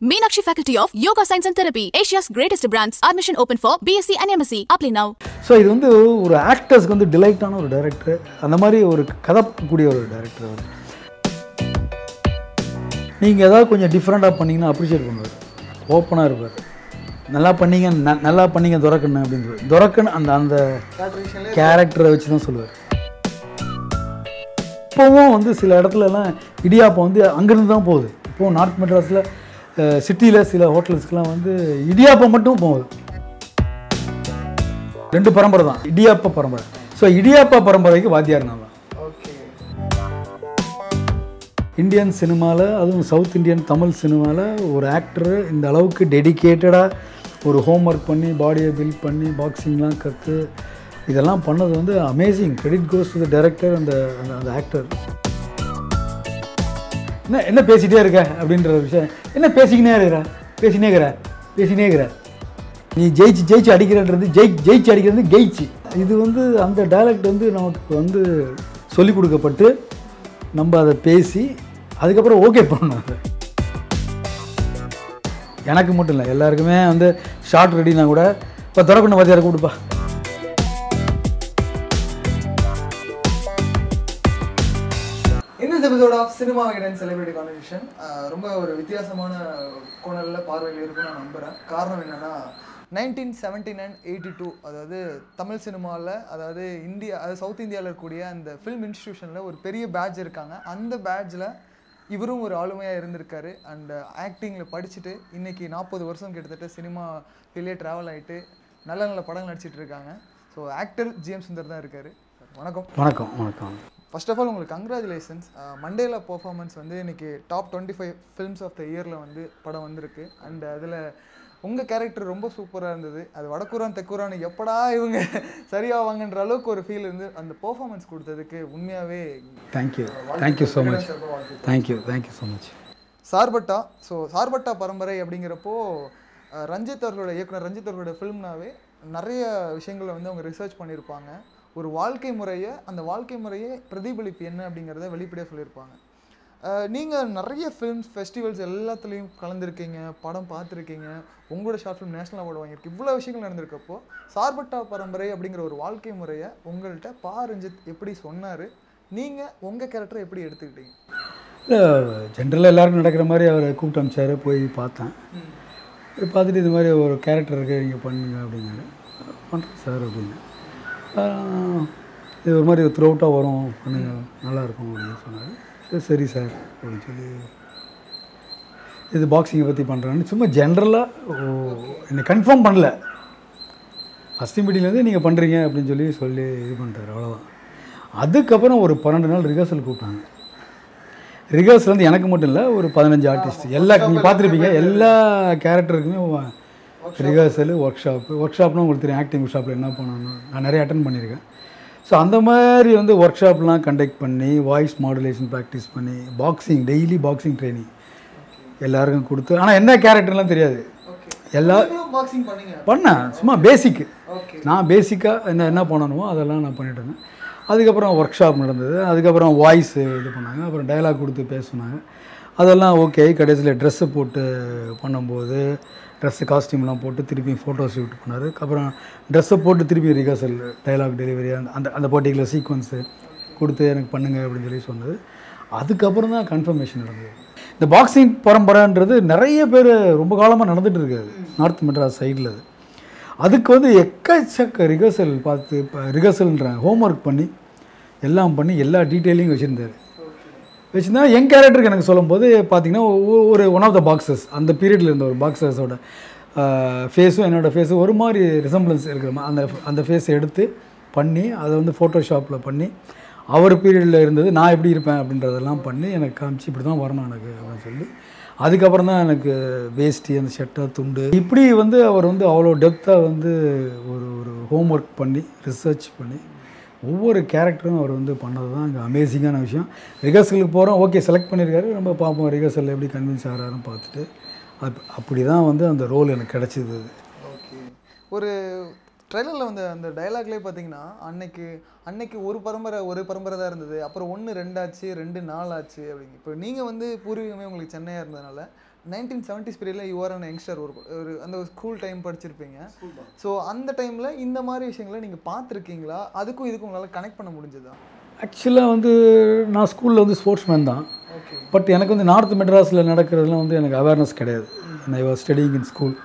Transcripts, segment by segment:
Meenakshi Faculty of Yoga Science and Therapy, Asia's greatest brands. Admission open for BSc and MSc. Apply now. So இது வந்து ஒரு ஆக்டர்ஸ்க்கு வந்து டிலைட்டான ஒரு director அந்த மாதிரி ஒரு கதக்கூடிய ஒரு டைரக்டர் அவர் நீங்கள் ஏதாவது கொஞ்சம் டிஃப்ரெண்ட்டாக பண்ணீங்கன்னா அப்ரிஷியேட் பண்ணுவார் ஓப்பனாக இருப்பார் நல்லா பண்ணீங்க ந- நல்லா பண்ணீங்க துறக்கண்ணு அப்படின்னு சொல்லுவார் துறக்கண்ணு அந்த அந்த கேரக்டரை வச்சு தான் சொல்லுவார் இப்போவும் வந்து சில இடத்துலலாம் இடியாப்பம் வந்து அங்கேருந்து தான் போகுது இப்போவும் நார்த் மெட்ராஸில் சிட்டியில் சில ஹோட்டல்ஸ்க்கெலாம் வந்து இடியாப்பம் மட்டும் போகுது ரெண்டு பரம்பரை தான் இடியாப்ப பரம்பரை ஸோ இடியாப்ப பரம்பரைக்கு வாத்தியார் நான் தான் இந்தியன் சினிமாவில் அதுவும் சவுத் இந்தியன் தமிழ் சினிமாவில் ஒரு ஆக்டர் இந்த அளவுக்கு டெடிகேட்டடாக ஒரு ஹோம்ஒர்க் பண்ணி பாடியை பில்ட் பண்ணி பாக்ஸிங்லாம் கற்று இதெல்லாம் பண்ணது வந்து amazing credit goes to the director அந்த அந்த- அந்த ஆக்டர் என்ன என்ன பேசிகிட்டே இருக்க அப்படின்ற ஒரு விஷயம் என்ன பேசிக்கினே இருக்கிற பேசினே இருக்கிற பேசினே இருக்கிற நீ ஜெயிச்சு ஜெயிச்சு அடிக்கிறன்றது ஜெய் ஜெயிச்சு அடிக்கிறது கெயிச்சு இது வந்து அந்த டைலக்ட் வந்து நமக்கு வந்து சொல்லிக் கொடுக்கப்பட்டு நம்ம அதை பேசி அதுக்கப்புறம் ஓகே பண்ணணும் அதை எனக்கு மட்டும் இல்லை எல்லாருக்குமே வந்து ஷார்ட் ரெடினா கூட இப்போ திறக்கணும் வாத்தியாரை கூப்பிடுப்பா In this episode of Cinema Guidance Celebrity Conversation ஆஹ் ரொம்ப ஒரு வித்தியாசமான கோணலில் பார்வையில் இருக்குன்னு நான் நம்புகிறேன் காரணம் என்னன்னா nineteen seventy nine eighty two அதாவது தமிழ் சினிமாவில் அதாவது இந்தியா அதாவது சவுத் இந்தியாவில் இருக்கக்கூடிய அந்த ஃபிலிம் இன்ஸ்டிடியூஷனில் ஒரு பெரிய பேட்ச் இருக்காங்க அந்த பேட்சில் இவரும் ஒரு ஆளுமையாக இருந்திருக்காரு அண்ட் ஆக்டிங்கில் படிச்சுட்டு இன்னைக்கு நாற்பது வருஷம் கிட்டத்தட்ட சினிமா ஃபீல்டே ட்ராவல் ஆகிட்டு நல்ல நல்ல படங்கள் நடிச்சிட்டு இருக்காங்க ஸோ ஆக்டர் ஜிஎம் சுந்தர் தான் இருக்காரு வணக்கம் வணக்கம் வணக்கம் ஃபர்ஸ்ட் ஆஃப் ஆல் உங்களுக்கு கங்க்ராச்சுலேஷன்ஸ் மண்டேலா பர்ஃபார்மன்ஸ் வந்து இன்னைக்கு top twenty five films of the இயரில் வந்து படம் வந்திருக்கு அண்ட் அதில் உங்கள் கேரக்டர் ரொம்ப சூப்பராக இருந்தது அது வடக்குறான் தெக்குறான்னு எப்படா இவங்க சரியாவாங்கன்ற அளவுக்கு ஒரு ஃபீல் இருந்து அந்த பர்ஃபார்மன்ஸ் கொடுத்ததுக்கு உண்மையாகவே thank you thank you so much thank you thank you so much Sarpatta so Sarpatta Parambarai அப்படிங்கிறப்போ அஹ், ரஞ்சித் அவர்களோட இயக்குனர் ரஞ்சித் அவர்களோட ஃபிலிம்னாவே நிறைய விஷயங்களை வந்து அவங்க ரிசர்ச் பண்ணியிருப்பாங்க ஒரு வாழ்க்கை முறையை அந்த வாழ்க்கை முறையை பிரதிபலிப்பு என்ன அப்படிங்கிறத வெளிப்படையாக சொல்லியிருப்பாங்க நீங்கள் நிறைய ஃபிலிம்ஸ் ஃபெஸ்டிவல்ஸ் எல்லாத்துலேயும் கலந்துருக்கீங்க படம் பார்த்துருக்கீங்க உங்களோட ஷார்ட் ஃபிலிம் நேஷனல் அவார்டு வாங்கியிருக்கு இவ்வளோ விஷயங்கள் நடந்திருக்கப்போ சார்பட்டா பரம்பரை அப்படிங்கிற ஒரு வாழ்க்கை முறையை உங்கள்கிட்ட பா ரஞ்சித் எப்படி சொன்னார் நீங்கள் உங்கள் கேரக்டரை எப்படி எடுத்துக்கிட்டீங்க இல்லை ஜென்ரலாக எல்லாருக்கும் நடக்கிற மாதிரி அவரை கூப்பிட்டு அமிச்சாரு போய் பார்த்தேன் போய் பார்த்துட்டு இது மாதிரி ஒரு கேரக்டர் இருக்குது நீங்கள் பண்ணுங்க அப்படின்னாரு பண்ணுறேன் சார் அப்படின்னு ஆஹ், இது ஒரு மாதிரி த்ரூ அவுட்டாக வரும் பண்ணுங்க நல்லாயிருக்கும் அப்படின்னு சொன்னார் சரி சரி சார் அப்படின்னு சொல்லி இது பாக்ஸிங்கை பற்றி பண்ணுறேன்னு சும்மா ஜென்ரலாக என்னை கன்ஃபார்ம் பண்ணல ஃபஸ்ட்டு மீட்டிங்லேருந்து நீங்கள் பண்ணுறீங்க அப்படின்னு சொல்லி சொல்லி இது பண்ணிட்டார் அவ்வளோதான் அதுக்கப்புறம் ஒரு பன்னெண்டு நாள் ரிஹர்சல் கூப்பிட்டாங்க ரிஹர்சல் வந்து எனக்கு மட்டும் இல்லை ஒரு பதினஞ்சு ஆர்டிஸ்ட் எல்லா நீங்கள் பார்த்துருப்பீங்க எல்லா கேரக்டருக்குமே ரிஹர்சல் ஒர்க் ஷாப்பு ஒர்க் ஷாப்னா உங்களுக்கு தெரியும் ஆக்டிங் ஒர்க் ஷாப்பில் என்ன பண்ணணும் நான் நிறைய அட்டன் பண்ணியிருக்கேன் ஸோ அந்த மாதிரி வந்து ஒர்க் ஷாப்லாம் கண்டக்ட் பண்ணி வாய்ஸ் மாடுலேஷன் ப்ராக்டிஸ் பண்ணி பாக்ஸிங் டெய்லி பாக்ஸிங் ட்ரைனிங் எல்லாருக்கும் கொடுத்து ஆனால் என்ன கேரக்டர்லாம் தெரியாது எல்லா பாக்ஸிங் பண்ணீங்க பண்ணேன் சும்மா பேசிக்கு ஓகே நான் பேசிக்காக என்ன என்ன பண்ணணுமோ அதெல்லாம் நான் பண்ணிட்டு இருந்தேன் அதுக்கப்புறம் ஒர்க் ஷாப் நடந்தது அதுக்கப்புறம் வாய்ஸ் இது பண்ணாங்க அப்புறம் டயலாக் கொடுத்து பேசுனாங்க அதெல்லாம் ஓகே கடைசியில் ட்ரெஸ்ஸு போட்டு பண்ணும்போது ட்ரெஸ்ஸு காஸ்டியூம்லாம் போட்டு திருப்பி ஃபோட்டோ ஷூட் பண்ணார் அப்புறம் ட்ரெஸ்ஸை போட்டு திருப்பி ரிஹர்சல் டயலாக் டெலிவரி அந்த அந்த அந்த பர்டிகுலர் சீக்வன்ஸு கொடுத்து எனக்கு பண்ணுங்க அப்படின்னு சொல்லி சொன்னது அதுக்கப்புறம் தான் கன்ஃபர்மேஷன் நடந்தது இந்த பாக்ஸிங் பரம்பரைன்றது நிறைய பேர் ரொம்ப காலமாக நடந்துட்டு இருக்காது நார்த் மெட்ராஸ் சைடில் அது அதுக்கு வந்து எக்கச்சக்க ரிஹர்சல் பார்த்து இப்போ ரிஹர்சல்ன்றேன் ஹோம்ஒர்க் பண்ணி எல்லாம் பண்ணி எல்லா டீட்டெயிலையும் வச்சுருந்தாரு வச்சுருந்தா என் கேரக்டருக்கு எனக்கு சொல்லும்போது பார்த்தீங்கன்னா ஒ- ஒரு ஒன் ஆஃப் த பாக்ஸஸ் அந்த பீரியடில் இருந்த ஒரு பாக்ஸஸோட ஃபேஸும் என்னோடய ஃபேஸும் ஒரு மாதிரி ரிசம்பிளன்ஸ் இருக்கிற மாதிரி அந்த அந்த ஃபேஸை எடுத்து பண்ணி அதை வந்து ஃபோட்டோஷாப்பில் பண்ணி அவர் பீரியடில் இருந்தது நான் எப்படி இருப்பேன் அப்படின்றதெல்லாம் பண்ணி எனக்கு காமிச்சு இப்படி தான் வரணும் எனக்கு அப்படின்னு சொல்லி அதுக்கப்புறம் தான் எனக்கு வேஷ்டி அந்த ஷர்ட்டை துண்டு இப்படி வந்து அவர் வந்து அவ்வளோ டெப்த்தாக வந்து ஒரு ஒரு ஹோம்ஒர்க் பண்ணி ரிசர்ச் பண்ணி ஒவ்வொரு கேரக்டரும் அவர் வந்து பண்ணது தான் இங்கே அமேசிங்கான விஷயம் ரிஹர்சலுக்கு போகிறோம் ஓகே செலக்ட் பண்ணியிருக்காரு நம்ம பார்ப்போம் ரிஹர்சலில் எப்படி கன்வின்ஸ் ஆகிறாருன்னு பார்த்துட்டு அப் அப்படி தான் வந்து அந்த ரோல் எனக்கு கிடச்சிது ஓகே ஒரு ட்ரெய்லரில் வந்து அந்த டயலாக்லேயே பார்த்தீங்கன்னா அன்னைக்கு அன்னைக்கு ஒரு பரம்பரை ஒரு பரம்பரை தான் இருந்தது அப்புறம் ஒன்று ரெண்டாச்சு ரெண்டு நாள் ஆச்சு அப்படிங்க இப்போ நீங்கள் வந்து பூர்வீகமே உங்களுக்கு சென்னையாக இருந்ததுனால nineteen seventies period you're an youngster ஒரு ஒரு அந்த ஸ்கூல் டைம் படிச்சிருப்பீங்க ஸோ அந்த டைமில் இந்த மாதிரி விஷயங்களை நீங்கள் பார்த்துருக்கீங்களா அதுக்கும் இதுக்கும் உங்களால் கனெக்ட் பண்ண முடிஞ்சதா ஆக்சுவலாக வந்து நான் ஸ்கூலில் வந்து ஸ்போர்ட்ஸ் மேன் தான் ஓகே பட் எனக்கு வந்து நார்த் மெட்ராஸில் நடக்கிறதுலாம் வந்து எனக்கு அவேர்னஸ் கிடையாது I was studying in school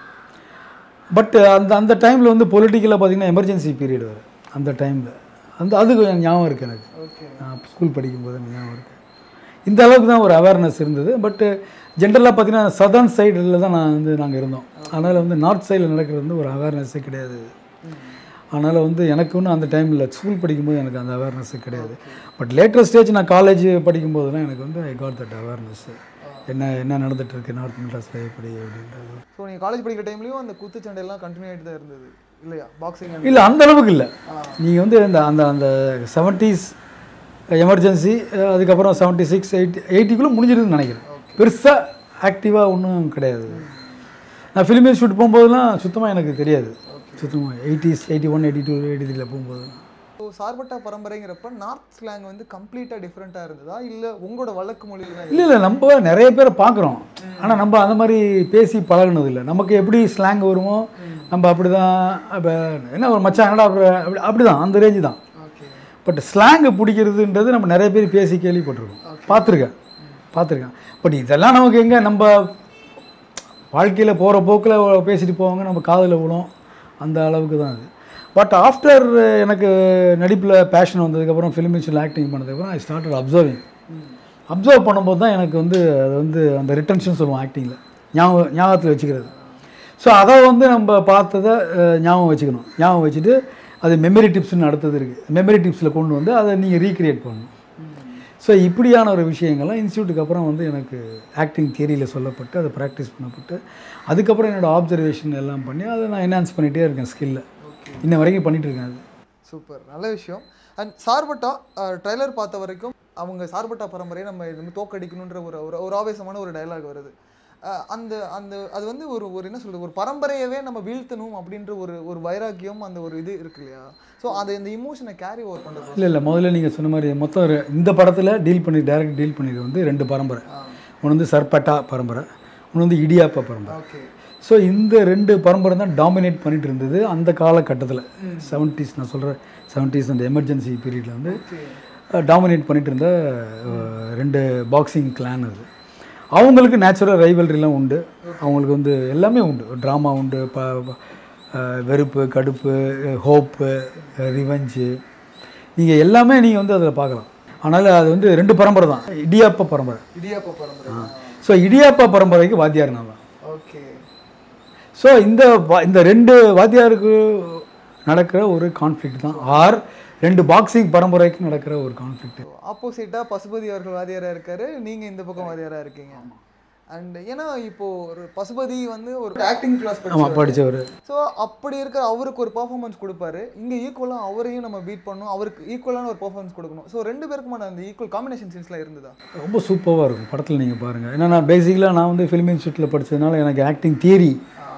but அந்த அந்த டைமில் வந்து பொலிட்டிக்கலாக பார்த்தீங்கன்னா எமர்ஜென்சி பீரியட் வரும் அந்த டைமில் அந்த அது கொஞ்சம் ஞாபகம் இருக்குது எனக்கு ஓகே நான் ஸ்கூல் படிக்கும்போது எனக்கு ஞாபகம் இருக்குது இந்த அளவுக்கு தான் ஒரு அவேர்னஸ் இருந்தது பட்டு ஜென்ரலாக பார்த்தீங்கன்னா சதர்ன் சைடில் தான் நான் வந்து நாங்கள் இருந்தோம் அதனால் வந்து நார்த் சைடில் நடக்கிறது வந்து ஒரு அவேர்னஸ்ஸே கிடையாது அதனால் வந்து எனக்கு ஒன்றும் அந்த டைமில் ஸ்கூல் படிக்கும்போது எனக்கு அந்த அவேர்னஸ்ஸே கிடையாது பட் லேட்டர் ஸ்டேஜ் நான் காலேஜ் படிக்கும்போதெல்லாம் எனக்கு வந்து ஐ காட் தட் அவேர்னஸ் என்ன என்ன நடந்துட்டு இருக்கு நார்த் மெட்ராஸில் எப்படி அப்படின்றது ஸோ நீங்கள் காலேஜ் படிக்கிற டைம்லேயும் அந்த குத்துச்சண்டையெல்லாம் கண்டினியூ ஆகிட்டு தான் இருந்தது இல்லையா பாக்ஸிங் இல்லை அந்த அளவுக்கு இல்லை நீங்கள் வந்து இந்த அந்த அந்த செவன்ட்டீஸ் எமர்ஜென்சி அதுக்கப்புறம் செவன்ட்டி சிக்ஸ் எயிட்டி எயிட்டிக்குள்ளே முடிஞ்சிருதுன்னு நினைக்கிறேன் பெருசாக ஆக்டிவாக ஒன்றும் கிடையாது நான் ஃபிலிம் ஷூட் போகும்போதெல்லாம் சுத்தமாக எனக்கு தெரியாது சுத்தமாக eighties eighty one eighty two eighty த்ரீல போகும்போது ஸோ சார்பட்டா பரம்பரைங்கிறப்ப நார்த் ஸ்லாங் வந்து கம்ப்ளீட்டாக டிஃப்ரெண்ட்டாக இருந்ததா இல்லை உங்களோட வழக்கு மொழியில் தான் இல்லை இல்லை நம்ம நிறைய பேரை பார்க்குறோம் ஆனால் நம்ம அந்த மாதிரி பேசி பழகுனது இல்லை நமக்கு எப்படி ஸ்லாங் வருமோ நம்ம அப்படி தான் இப்போ என்ன ஒரு மச்சான் என்னடா அப்படி அப்படி அப்படி தான் அந்த ரேஞ்சு தான் ஓகே பட் ஸ்லாங்கு பிடிக்கிறதுன்றது நம்ம நிறைய பேர் பேசி கேள்விப்பட்டிருக்கோம் பார்த்துருக்கேன் பார்த்துருக்கேன் பட் இதெல்லாம் நமக்கு எங்கே நம்ம வாழ்க்கையில் போகிற போக்கில் பேசிட்டு போவாங்க நம்ம காதில் விழும் அந்த அளவுக்கு தான் அது பட் ஆஃப்டர் எனக்கு நடிப்பில் பேஷன் வந்ததுக்கப்புறம் ஃபிலிம் இன்ஸ்டில் ஆக்டிங் பண்ணதுக்கப்புறம் ஐ ஸ்டார்டட் அப்சர்விங் அப்சர்வ் பண்ணும்போது தான் எனக்கு வந்து அது வந்து அந்த ரிட்டன்ஷன் சொல்லுவோம் ஆக்டிங்கில் ஞாபகம் ஞாபகத்தில் வச்சுக்கிறது ஸோ அதை வந்து நம்ம பார்த்ததை அஹ், ஞாபகம் வச்சுக்கணும் ஞாபகம் வச்சுட்டு அது மெமரி டிப்ஸ்னு அடுத்தது இருக்குது மெமரி டிப்ஸில் கொண்டு வந்து அதை நீங்கள் ரீக்ரியேட் பண்ணணும் ஸோ இப்படியான ஒரு விஷயங்கள்லாம் இன்ஸ்டியூட்டுக்கு அப்புறம் வந்து எனக்கு ஆக்டிங் தியரியில் சொல்லப்பட்டு அதை ப்ராக்டிஸ் பண்ணப்பட்டு அதுக்கப்புறம் என்னோடய ஆப்சர்வேஷன் எல்லாம் பண்ணி அதை நான் என்ஹான்ஸ் பண்ணிகிட்டே இருக்கேன் ஸ்கில்ல இன்ன வரைக்கும் பண்ணிகிட்டு இருக்கேன் அது சூப்பர் நல்ல விஷயம் அண்ட் சார்பட்டா ட்ரைலர் பார்த்த வரைக்கும் அவங்க சார்பட்டா பரம்பரையை நம்ம நம்ம தோக்கடிக்கணுன்ற ஒரு ஒரு ஒரு ஆவேசமான ஒரு டயலாக் வருது அஹ் அந்த அந்த அது வந்து ஒரு ஒரு என்ன சொல்றது ஒரு பரம்பரையவே நம்ம வீழ்த்தணும் அப்படின்ற ஒரு ஒரு வைராக்கியம் அந்த ஒரு இது இருக்கு இல்லையா ஸோ அது இந்த இமோஷனை கேரி ஓவர் பண்ணுறது இல்லை இல்லை முதல்ல நீங்கள் சொன்ன மாதிரி மொத்தம் ஒரு- இந்த படத்தில் டீல் பண்ணி டைரக்ட் டீல் பண்ணிது வந்து ரெண்டு பரம்பரை ஒன்று வந்து சர்பட்டா பரம்பரை ஒன்று வந்து இடியாப்பா பரம்பரை ஓகே ஸோ இந்த ரெண்டு பரம்பரை தான் டாமினேட் பண்ணிட்டு இருந்தது அந்த காலகட்டத்தில் செவன்ட்டீஸ் நான் சொல்கிறேன் செவன்ட்டீஸ் அந்த எமர்ஜென்சி பீரியடில் வந்து டாமினேட் பண்ணிட்டு இருந்த அஹ், ரெண்டு பாக்ஸிங் கிளான் அது அவங்களுக்கு நேச்சுரல் ரைவல்ரிலாம் உண்டு அவங்களுக்கு வந்து எல்லாமே உண்டு ட்ராமா உண்டு ப ப- அஹ், வெறுப்பு கடுப்பு ஹோப்பு ரிவெஞ்சு நீங்கள் எல்லாமே நீங்கள் வந்து அதில் பார்க்கலாம் ஆனால் அது வந்து ரெண்டு பரம்பரை தான் இடியாப்பா பரம்பரை இடியாப்ப பரம்பரை ஸோ இடியாப்பா பரம்பரைக்கு வாத்தியார் நான் தான் ஓகே ஸோ இந்த வா- இந்த ரெண்டு வாத்தியாருக்கு நடக்கிற ஒரு கான்ஃப்ளிக்ட் தான் ஆர் ரெண்டு பாக்ஸிங் பரம்பரைக்கு நடக்கிற ஒரு கான்ஃப்ளிக்ட் ஆப்போசிட்டாக பசுபதி அவர்கள் வாதியாராக இருக்காரு நீங்கள் இந்த பக்கம் வாதியாராக இருக்கீங்க அண்ட் ஏன்னா இப்போ ஒரு பசுபதி வந்து ஒரு ஆக்டிங் கிளாஸ் ஆமாம் படித்தவர் ஸோ அப்படி இருக்கிற அவருக்கு ஒரு பர்ஃபார்மன்ஸ் கொடுப்பாரு இங்கே ஈக்குவலாக அவரையும் நம்ம பீட் பண்ணணும் அவருக்கு ஈக்குவலான ஒரு பர்ஃபார்மன்ஸ் கொடுக்கணும் ஸோ ரெண்டு பேருக்குமான அந்த ஈக்குவல் காம்பினேஷன் சீன்ஸ்லாம் இருந்ததா ரொம்ப சூப்பராக இருக்கும் படத்தில் நீங்கள் பாருங்கள் ஏன்னா நான் பேசிக்கலாக நான் வந்து ஃபிலிம் இன்ஸ்டியூட்டில் படித்ததுனால எனக்கு ஆக்டிங் தியரி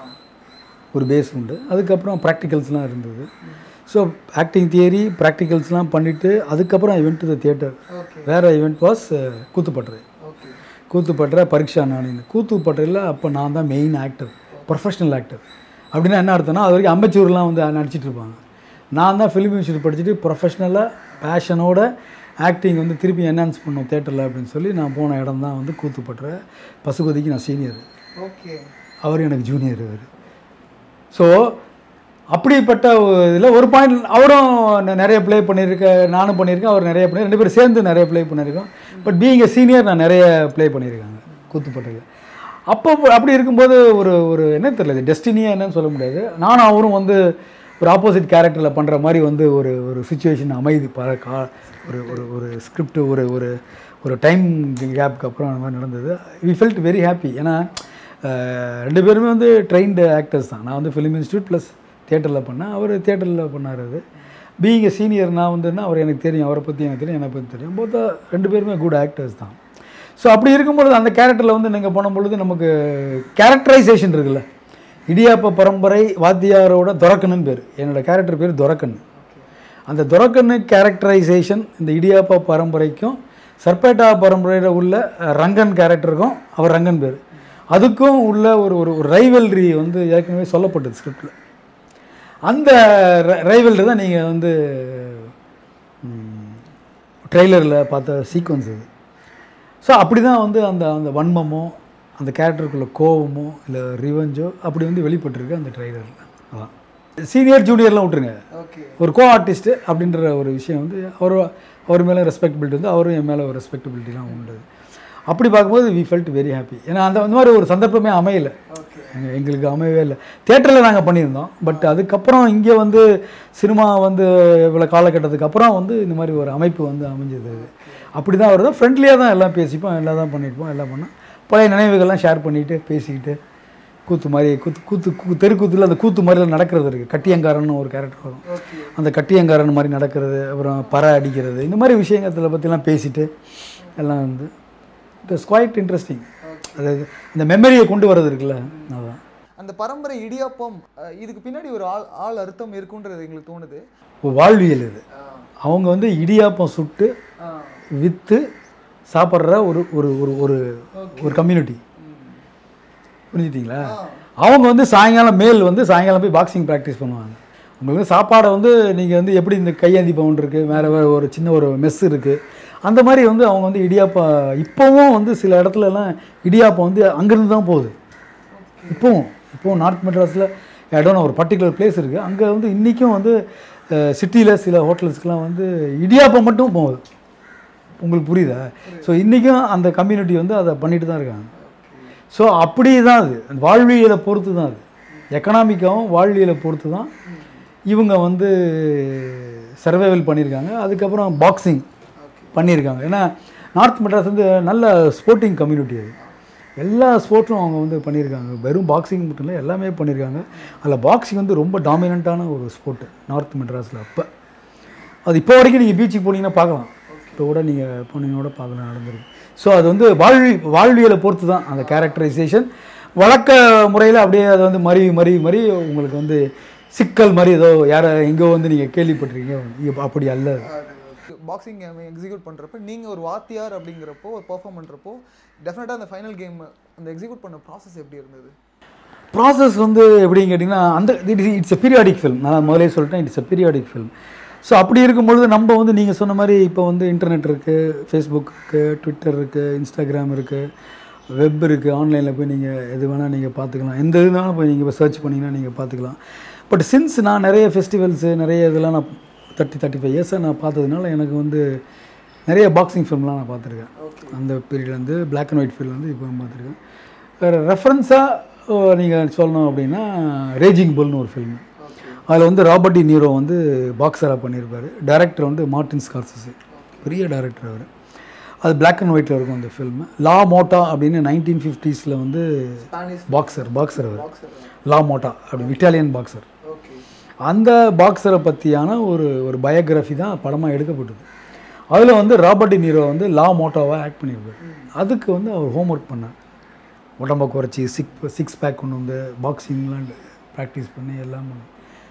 ஒரு பேஸ் உண்டு அதுக்கப்புறம் ப்ராக்டிகல்ஸ்லாம் இருந்தது ஸோ ஆக்டிங் தியரி ப்ராக்டிகல்ஸ்லாம் பண்ணிவிட்டு அதுக்கப்புறம் I went to the theatre okay வேறு event was Koothupattarai okay Koothupattarai Pareeksha நானின்னு கூத்துப்பட்டுறையில் அப்போ நான் தான் மெயின் ஆக்டர் ப்ரொஃபஷனல் ஆக்டர் அப்படின்னா என்ன அர்த்தம்னா அது வரைக்கும் அம்பச்சூர்லாம் வந்து நடிச்சிட்டு இருப்பாங்க நான் தான் ஃபிலிம் இன்ஸ்டியூட் படிச்சுட்டு ப்ரொஃபஷ்னலாக பேஷனோட ஆக்டிங் வந்து திருப்பி என்ஹான்ஸ் பண்ணோம் தேட்டரில் அப்படின்னு சொல்லி நான் போன இடம் தான் வந்து கூத்துப்பட்டுற பசுபதிக்கு நான் சீனியர் ஓகே அவர் எனக்கு ஜூனியர் அவர் ஸோ அப்படிப்பட்ட இதில் ஒரு பாயிண்ட் அவரும் நெ- நிறைய ப்ளே பண்ணியிருக்க நானும் பண்ணியிருக்கேன் அவர் நிறைய பண்ணி ரெண்டு பேரும் சேர்ந்து நிறைய ப்ளே பண்ணியிருக்கோம் பட் பீயிங் எ சீனியர் நான் நிறைய ப்ளே பண்ணியிருக்காங்க கூத்துப்பட்டது அப்போ அப்படி இருக்கும்போது ஒரு ஒரு என்ன தெரியல டெஸ்டினியாக என்னன்னு சொல்ல முடியாது நானும் அவரும் வந்து ஒரு ஆப்போசிட் கேரக்டரில் பண்ணுற மாதிரி வந்து ஒரு ஒரு சுச்சுவேஷன் அமைது ப கா ஒரு ஒரு ஒரு ஸ்கிரிப்ட் ஒரு ஒரு ஒரு டைம் கேப்புக்கு அப்புறம் அந்த மாதிரி நடந்தது வி ஃபெல்ட் வெரி ஹாப்பி ஏன்னா அஹ், ரெண்டு பேருமே வந்து ட்ரெயின்டு ஆக்டர்ஸ் தான் நான் வந்து ஃபிலிம் இன்ஸ்டியூட் ப்ளஸ் தியேட்டரில் பண்ணேன் அவர் தியேட்டரில் பண்ணார் அது பீயிங் எ சீனியர் நான் வந்துன்னா அவர் எனக்கு தெரியும் அவரை பற்றி எனக்கு தெரியும் என்னை பற்றி தெரியும் போத்த ரெண்டு பேருமே குட் ஆக்டர்ஸ் தான் ஸோ அப்படி இருக்கும்பொழுது அந்த கேரக்டரில் வந்து நீங்கள் பண்ணும்பொழுது நமக்கு கேரக்டரைசேஷன் இருக்குல்ல இடியாப்ப பரம்பரை வாத்தியாரோட துரக்கன்னு பேர் என்னோடய கேரக்டர் பேர் துரக்கன் அந்த துரக்கன்னு கேரக்டரைசேஷன் இந்த இடியாப்பா பரம்பரைக்கும் சர்பேட்டா பரம்பரையில் உள்ள அஹ், ரங்கன் கேரக்டருக்கும் அவர் ரங்கன் பேர் அதுக்கும் உள்ள ஒரு ஒரு ஒரு ரைவல்ரி வந்து ஏற்கனவே சொல்லப்பட்டது ஸ்கிரிப்டில் அந்த ரைவல்ரி தான் நீங்கள் வந்து ட்ரெய்லரில் பார்த்த சீக்வன்ஸ் இது ஸோ அப்படி தான் வந்து அந்த அந்த வன்மமோ அந்த கேரக்டருக்குள்ள கோவமோ இல்லை ரிவெஞ்சோ அப்படி வந்து வெளிப்பட்டிருக்கு அந்த ட்ரெய்லரில் அதான் சீனியர் ஜூனியர்லாம் விட்டுருங்க ஓகே ஒரு கோ ஆர்டிஸ்ட்டு அப்படின்ற ஒரு விஷயம் வந்து அவர் அவர் மேலே ரெஸ்பெக்டபிலிட்டி வந்து அவரும் என் மேலே ஒரு ரெஸ்பெக்டபிலிட்டிலாம் உண்டு அப்படி பார்க்கும்போது வி ஃபெல்ட் வெரி ஹாப்பி ஏன்னா அந்த அந்த மாதிரி ஒரு சந்தர்ப்பமே அமையலை ஓகே எங்க- எங்களுக்கு அமையவே இல்லை தேட்டரில் நாங்கள் பண்ணியிருந்தோம் பட் அதுக்கப்புறம் இங்கே வந்து சினிமா வந்து இவ்வளோ காலகட்டத்துக்கு அப்புறம் வந்து இந்த மாதிரி ஒரு அமைப்பு வந்து அமைஞ்சது அது அப்படி தான் வருது ஃப்ரெண்ட்லியாக தான் எல்லாம் பேசிப்போம் எல்லாம் தான் பண்ணியிருப்போம் எல்லாம் பண்ணோம் பழைய நினைவுகள்லாம் ஷேர் பண்ணிட்டு பேசிக்கிட்டு கூத்து மாதிரி கூத்து கூத்து கூ தெருக்கூத்துல அந்த கூத்து மாதிரிலாம் நடக்கிறது இருக்குது கட்டியங்காரன்னு ஒரு கேரக்டர் வரும் ஓகே அந்த கட்டியங்காரன் மாதிரி நடக்கிறது அப்புறம் பறை அடிக்கிறது இந்த மாதிரி விஷயங்களை பற்றிலாம் பேசிட்டு எல்லாம் வந்து இட் இஸ் குவைட் இன்ட்ரெஸ்டிங் அதாவது இந்த மெமரியை கொண்டு வர்றது இருக்குல்ல அதான் அந்த பரம்பரை இடியாப்பம் அஹ், இதுக்கு பின்னாடி ஒரு ஆள் ஆள் அர்த்தம் இருக்குன்றது எங்களுக்கு தோணுது ஒரு வாழ்வியல் இது அவங்க வந்து இடியாப்பம் சுட்டு ஆஹ், விற்று சாப்பிட்ற ஒரு ஒரு ஒரு ஒரு ஒரு கம்யூனிட்டி புரிஞ்சுட்டிங்களா அவங்க வந்து சாயங்காலம் மேல் வந்து சாயங்காலம் போய் பாக்ஸிங் ப்ராக்டிஸ் பண்ணுவாங்க உங்களுக்கு சாப்பாடை வந்து நீங்கள் வந்து எப்படி இந்த கையேந்தி பவுன் இருக்குது வேறு வேறு ஒரு சின்ன ஒரு மெஸ் இருக்குது அந்த மாதிரி வந்து அவங்க வந்து இடியாப்பம் இப்போவும் வந்து சில இடத்துலலாம் இடியாப்பம் வந்து அங்கேருந்து தான் போகுது இப்போவும் இப்போவும் நார்த் மெட்ராஸில் இடம்னு ஒரு பர்டிகுலர் பிளேஸ் இருக்குது அங்கே வந்து இன்றைக்கும் வந்து சிட்டியில் சில ஹோட்டல்ஸ்க்கெலாம் வந்து இடியாப்பம் மட்டும் போகுது உங்களுக்கு புரியுதா ஸோ இன்றைக்கும் அந்த கம்யூனிட்டி வந்து அதை பண்ணிட்டு தான் இருக்காங்க ஸோ அப்படி தான் அது அந்த வாழ்வியலை பொறுத்து தான் அது எக்கனாமிக்காவும் வாழ்வியலை பொறுத்து தான் இவங்க வந்து சர்வைவல் பண்ணியிருக்காங்க அதுக்கப்புறம் பாக்ஸிங் பண்ணியிருக்காங்க ஏன்னா நார்த் மெட்ராஸ் வந்து நல்ல ஸ்போர்ட்டிங் கம்யூனிட்டி அது எல்லா ஸ்போர்ட்ஸும் அவங்க வந்து பண்ணியிருக்காங்க வெறும் பாக்ஸிங் மட்டும் இல்லை எல்லாமே பண்ணியிருக்காங்க அதில் பாக்ஸிங் வந்து ரொம்ப டாமினண்ட்டான ஒரு ஸ்போர்ட்டு நார்த் மெட்ராஸில் அப்போ அது இப்போ வரைக்கும் நீங்கள் பீச்சுக்கு போனீங்கன்னா பார்க்கலாம் இப்போ கூட நீங்கள் போனீங்கன்னா கூட பார்க்கலாம் நடந்திருக்கு ஸோ அது வந்து வாழ்வி வாழ்வியலை பொறுத்து தான் அந்த கேரக்டரைசேஷன் வழக்க முறையில் அப்படியே அதை வந்து மறி மறி மறி உங்களுக்கு வந்து சிக்கல் மாதிரி ஏதோ யாரை எங்கேயோ வந்து நீங்கள் கேள்விப்பட்டிருக்கீங்க இங்க அப்படி அல்ல அது. பாக்ஸிங் கேம் எக்ஸிக்யூட் பண்ணுறப்ப நீங்கள் ஒரு வாத்தியார் அப்படிங்கிறப்போ ஒரு பெர்ஃபார்ம் பண்ணுறப்போ டெஃபினட்டாக அந்த ஃபைனல் கேம் அந்த எக்ஸிக்யூட் பண்ண ப்ராசஸ் எப்படி இருந்தது ப்ராசஸ் வந்து எப்படின்னு கேட்டிங்கன்னா அந்த இட்ஸ் எ பீரியாடிக் ஃபில்ம் நான் முதலே சொல்லிட்டேன் it's a periodic film so அப்படி இருக்கும்பொழுது நம்ம வந்து நீங்கள் சொன்ன மாதிரி இப்போ வந்து இன்டர்நெட் இருக்குது ஃபேஸ்புக் இருக்குது ட்விட்டர் இருக்குது இன்ஸ்டாகிராம் இருக்குது வெப் இருக்குது ஆன்லைனில் போய் நீங்கள் எது வேணால் நீங்கள் பார்த்துக்கலாம் எந்த இதுனாலும் போய் நீங்கள் சர்ச் பண்ணிங்கன்னா நீங்கள் பார்த்துக்கலாம் பட் சின்ஸ் நான் நிறைய ஃபெஸ்டிவல்ஸு நிறைய இதெல்லாம் நான் தேர்ட்டி தேர்ட்டி ஃபைவ் இயர்ஸாக நான் பார்த்ததுனால எனக்கு வந்து நிறைய பாக்ஸிங் ஃபிலிம்லாம் நான் பார்த்துருக்கேன் அந்த பீரியட் வந்து பிளாக் அண்ட் ஒயிட் ஃபீல்டு வந்து இப்போ பார்த்துருக்கேன் வேறு ரெஃபரன்ஸாக நீங்கள் சொல்லணும் அப்படின்னா ரேஜிங் புல்னு ஒரு ஃபில்மு அதில் வந்து ராபர்ட் டி நீரோ வந்து பாக்ஸராக பண்ணியிருப்பார் டைரக்டர் வந்து மார்டின் ஸ்கார்சஸு பெரிய டைரக்டர் அவர் அது பிளாக் அண்ட் ஒயிட்டில் இருக்கும் அந்த ஃபில்மு லா மோட்டா அப்படின்னு நைன்டீன் ஃபிஃப்டிஸில் வந்து ஸ்பானிஷ் பாக்ஸர் பாக்ஸர் அவர் பாக்ஸர் லா மோட்டா அப்படி இட்டாலியன் பாக்ஸர் ஓகே அந்த பாக்ஸரை பற்றியான ஒரு ஒரு பயோகிராஃபி தான் படமாக எடுக்கப்பட்டது அதில் வந்து ராபர்ட் டி நீரோ வந்து லா மோட்டோவாக ஆக்ட் பண்ணியிருப்பார் அதுக்கு வந்து அவர் ஹோம்ஒர்க் பண்ணார் உடம்ப குறைச்சி சிக் சிக்ஸ் பேக் கொண்டு வந்து பாக்ஸிங்லாம் ப்ராக்டிஸ் பண்ணி எல்லாம் பண்ணி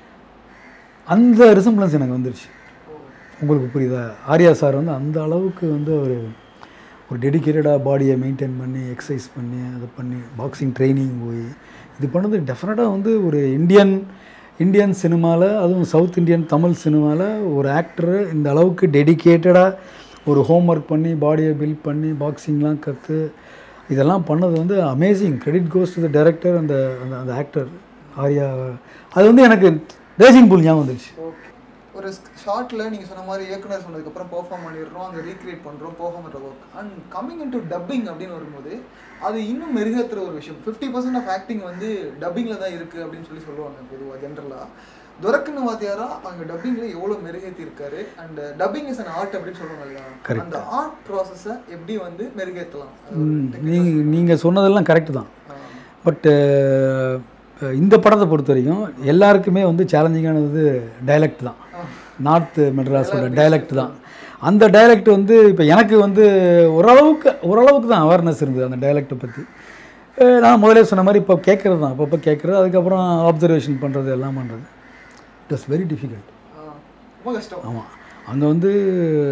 அந்த ரிசம்பிளன்ஸ் எனக்கு வந்துருச்சு உங்களுக்கு புரியுதா ஆர்யா சார் வந்து அந்த அளவுக்கு வந்து அவர் ஒரு டெடிக்கேட்டடாக பாடியை மெயின்டைன் பண்ணி எக்ஸசைஸ் பண்ணி அதை பண்ணி பாக்ஸிங் ட்ரைனிங் போய் இது பண்ணது டெஃபினட்டாக வந்து ஒரு இந்தியன் இந்தியன் சினிமாவில் அதுவும் சவுத் இந்தியன் தமிழ் சினிமாவில் ஒரு ஆக்டரு இந்த அளவுக்கு டெடிக்கேட்டடாக ஒரு ஹோம்ஒர்க் பண்ணி பாடியை பில்ட் பண்ணி பாக்ஸிங்லாம் கற்று இதெல்லாம் பண்ணது வந்து amazing credit goes to the director அந்த அந்த அந்த ஆக்டர் ஆர்யா அது வந்து எனக்கு ரேசிங் புல் ஞாபகம் வந்துருச்சு ஓகே ஒரு ஷார்ட்டில் நீங்கள் சொன்ன மாதிரி இயக்குனர் சொன்னதுக்கப்புறம் பெர்ஃபார்ம் பண்ணிடுறோம் அங்கே ரீக்ரியேட் பண்ணுறோம் போகாமன்ற work and coming in to dubbing அப்படின்னு வரும்போது அது இன்னும் மெருகேற்றுற ஒரு விஷயம் ஃபிஃப்டி பர்சன்ட் ஆஃப் ஆக்டிங் வந்து டப்பிங்கில் தான் இருக்குது அப்படின்னு சொல்லி சொல்லுவாங்க பொதுவாக ஜென்ரலாக துரக்குன்னு வாத்தியாரா அங்கே டப்பிங்கில் எவ்வளோ மெருகேற்றி இருக்காரு and dubbing is an art அப்படின்னு சொல்லுவாங்க இல்லையா அந்த ஆர்ட் ப்ராசஸை எப்படி வந்து மெருகேற்றலாம் அது ஒரு நீங்கள் நீங்கள் சொன்னதெல்லாம் கரெக்டு தான் ஆ, பட்டு இந்த படத்தை பொறுத்த வரைக்கும் எல்லாருக்குமே வந்து சேலஞ்சிங்கானது டைலக்ட் தான் நார்த் மெட்ராஸோட டைலக்ட் தான் அந்த டைலக்ட் வந்து இப்போ எனக்கு வந்து ஓரளவுக்கு ஓரளவுக்கு தான் அவேர்னஸ் இருந்தது அந்த டைலக்ட்டை பற்றி நான் முதலே சொன்ன மாதிரி இப்போ கேட்குறது தான் அப்பப்போ கேட்குறது அதுக்கப்புறம் அப்சர்வேஷன் பண்ணுறது எல்லாம் பண்ணுறது it was very difficult ah, ரொம்ப கஷ்டம் ஆமாம் அங்கே வந்து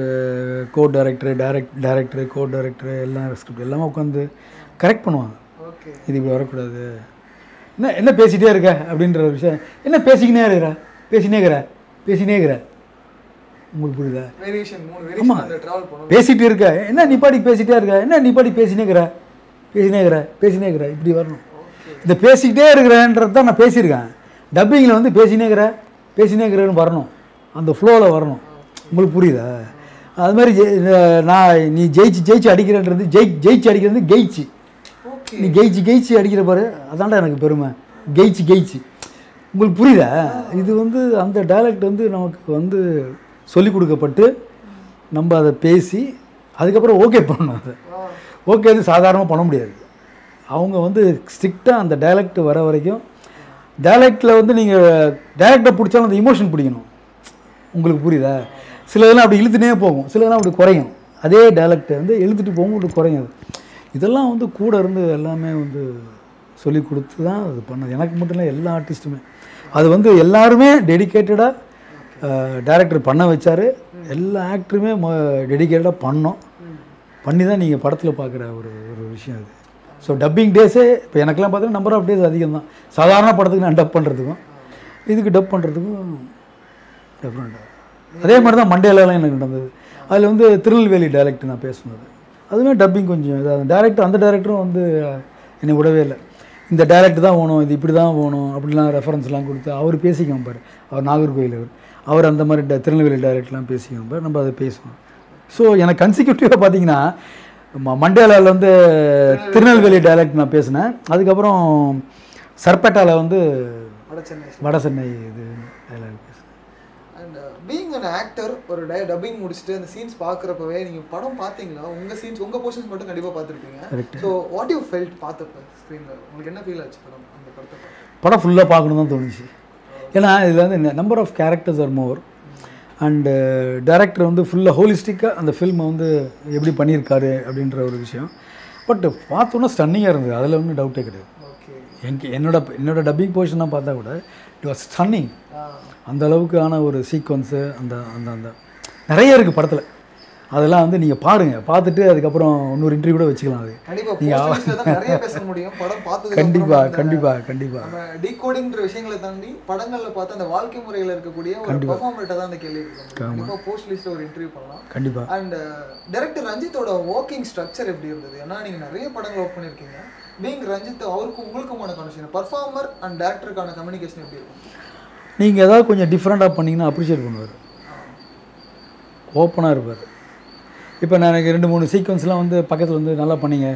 co director direct director co director எல்லாம் ஸ்கிரிப்ட் எல்லாமே உட்காந்து கரெக்ட் பண்ணுவாங்க ஓகே இது இப்படி வரக்கூடாது என்ன என்ன பேசிகிட்டே இருக்க அப்படின்ற ஒரு விஷயம் என்ன பேசிக்கினே இருக்கிற பேசினே இருக்கிற பேசினே இருக்கிற உங்களுக்கு புரியுதா வேரியேஷன் மூணு ஆமா. வேரியேஷன் அந்த டிராவல் பண்ணுவோம் பேசிட்டு இருக்க என்ன நீ பாடி பேசிட்டே இருக்க என்ன நீ பாடி பேசினே இருக்கிற பேசினே இருக்கிற பேசினே இருக்கிற இப்படி வரணும் இந்த பேசிக்கிட்டே இருக்கிறேன்றது தான் நான் பேசியிருக்கேன் டப்பிங்கில் வந்து பேசினே இருக்கிற பேசினே இருக்கிறேன்னு வரணும் அந்த ஃப்ளோவில் வரணும் உங்களுக்கு புரியுதா அது மாதிரி ஜெய்- இந்த- நான் நீ ஜெயிச்சு ஜெயிச்சு அடிக்கிறேன்றது ஜெய் ஜெயிச்சு அடிக்கிறது கெயிச்சு ஓகே நீ கெயிச்சு கெயிச்சு அடிக்கிற பாரு அதான்டா எனக்கு பெருமை கெயிச்சு கெயிச்சு உங்களுக்கு புரியுதா இது வந்து அந்த டைலக்ட் வந்து நமக்கு வந்து சொல்லிக் கொடுக்கப்பட்டு நம்ம அதை பேசி அதுக்கப்புறம் ஓகே பண்ணணும் அதை ஓகே அது சாதாரணமாக பண்ண முடியாது அவங்க வந்து ஸ்ட்ரிக்டாக அந்த டைலக்ட் வர வரைக்கும் டைலக்டில் வந்து நீங்கள் டைரக்டை பிடிச்சாலும் அந்த இமோஷன் பிடிக்கணும் உங்களுக்கு புரியுதா சில இதெல்லாம் அப்படி இழுத்துனே போகும் சில இதெல்லாம் அப்படி குறையும் அதே டைலக்டை வந்து இழுத்துட்டு போகும் அப்படி குறையும் அது இதெல்லாம் வந்து கூட இருந்து எல்லாமே வந்து சொல்லி கொடுத்து தான் அது பண்ணது எனக்கு மட்டும் இல்லை எல்லா ஆர்டிஸ்ட்டுமே அது வந்து எல்லாருமே டெடிக்கேட்டடாக டைரக்டர் பண்ண வச்சார் எல்லா ஆக்டருமே டெடிக்கேட்டடாக பண்ணோம் பண்ணி தான் நீங்கள் படத்தில் பார்க்குற ஒரு ஒரு விஷயம் அது ஸோ டப்பிங் டேஸே இப்போ எனக்கெல்லாம் பார்த்தீங்கன்னா நம்பர் ஆஃப் டேஸ் அதிகம் தான் சாதாரண படத்துக்கு நான் டப் பண்ணுறதுக்கும் இதுக்கு டப் பண்ணுறதுக்கும் டிஃப்ரெண்ட்டாக அதே மாதிரி தான் மண்டேலாலாம் எனக்கு நடந்தது அதில் வந்து திருநெல்வேலி டைரக்ட் நான் பேசுனது அதுவுமே டப்பிங் கொஞ்சம் இதாக டேரக்டர் அந்த டேரக்டரும் வந்து என்னை விடவே இல்லை இந்த டேரக்ட் தான் வேணும் இது இப்படி தான் வேணும் அப்படிலாம் ரெஃபரன்ஸ்லாம் கொடுத்து அவர் பேசிக்குவோம் பாரு அவர் நாகர்கோயில் அவர் அவர் அந்த மாதிரி ட- திருநெல்வேலி டைரக்ட்லாம் பேசிக்குவோம் பாரு நம்ம அதை பேசுவோம் ஸோ எனக்கு கன்சிக்யூட்டிவாக பார்த்தீங்கன்னா ம- மண்டேலாவில் வந்து திருநெல்வேலி டைலக்ட் நான் பேசினேன் அதுக்கப்புறம் சர்பேட்டாவில் வந்து வட சென்னை வட சென்னை இது டைலாக் பேசினேன் அண்ட் பீங் அன் ஆக்டர் ஒரு டை டப்பிங் முடிச்சுட்டு அந்த சீன்ஸ் பார்க்குறப்பவே நீங்கள் படம் பார்த்தீங்களா உங்கள் சீன்ஸ் உங்கள் போர்ஷன்ஸ் மட்டும் கண்டிப்பாக பார்த்துருப்பீங்க Correct. So what you felt பார்த்தப்ப ஸ்க்ரீனில் உங்களுக்கு என்ன ஃபீல் ஆச்சு படம் அந்த படத்தை பார்த்து? படம் ஃபுல்லாக பார்க்கணும் தான் தோணுச்சு ஏன்னா இதில் வந்து number of characters are more and director வந்து ஃபுல்லாக ஹோலிஸ்டிக்காக அந்த ஃபில்மை வந்து எப்படி பண்ணியிருக்காரு அப்படின்ற ஒரு விஷயம் பட் பார்த்தோன்னா ஸ்டன்னிங்காக இருந்தது அதில் ஒன்றும் டவுட்டே கிடையாது ஓகே எனக்கு என்னோட என்னோட டப்பிங் போர்ஷனாக பார்த்தா கூட இட் வாஸ் ஸ்டன்னிங் அந்த அளவுக்கான ஒரு சீக்வன்ஸு அந்த அந்த அந்த நிறைய இருக்குது படத்தில் அதெல்லாம் வந்து நீங்கள் பாருங்கள் பார்த்துட்டு அதுக்கப்புறம் இன்னொரு இன்டர்வியூ கூட வச்சுக்கலாம் அது கண்டிப்பாக போஸ்டர்ஸில் தான் நிறைய பேச முடியும் படம் பார்த்தது கண்டிப்பாக கண்டிப்பாக கண்டிப்பாக நம்ம டீகோடிங்ன்ற விஷயங்களை தாண்டி படங்கள்ல பார்த்து அந்த வாழ்க்கை முறையில் இருக்கக்கூடிய ஒரு பெர்ஃபார்மர்ட்ட தான் அந்த கேள்வி இருக்கும் கண்டிப்பாக போஸ்ட் லிஸ்ட்டில் ஒரு இன்டர்வியூ பண்ணலாம் கண்டிப்பாக அண்ட் டைரக்டர் ரஞ்சித்தோட ஒர்க்கிங் ஸ்ட்ரக்சர் எப்படி இருந்தது ஏன்னா நீங்க நிறைய படங்கள் ஒர்க் பண்ணியிருக்கீங்க பீங் ரஞ்சித் அவருக்கும் உங்களுக்குமான கனெக்ஷன் பர்ஃபார்மர் அண்ட் டேரக்டருக்கான கம்யூனிகேஷன் எப்படி இருக்கும் நீங்கள் ஏதாவது கொஞ்சம் டிஃப்ரெண்ட்டாக பண்ணிங்கன்னா அப்ரிஷியேட் பண்ணுவார் ஓப்பனாக இருப்பார் இப்போ நான் எனக்கு ரெண்டு மூணு சீக்வன்ஸ்லாம் வந்து பக்கத்தில் வந்து நல்லா பண்ணீங்க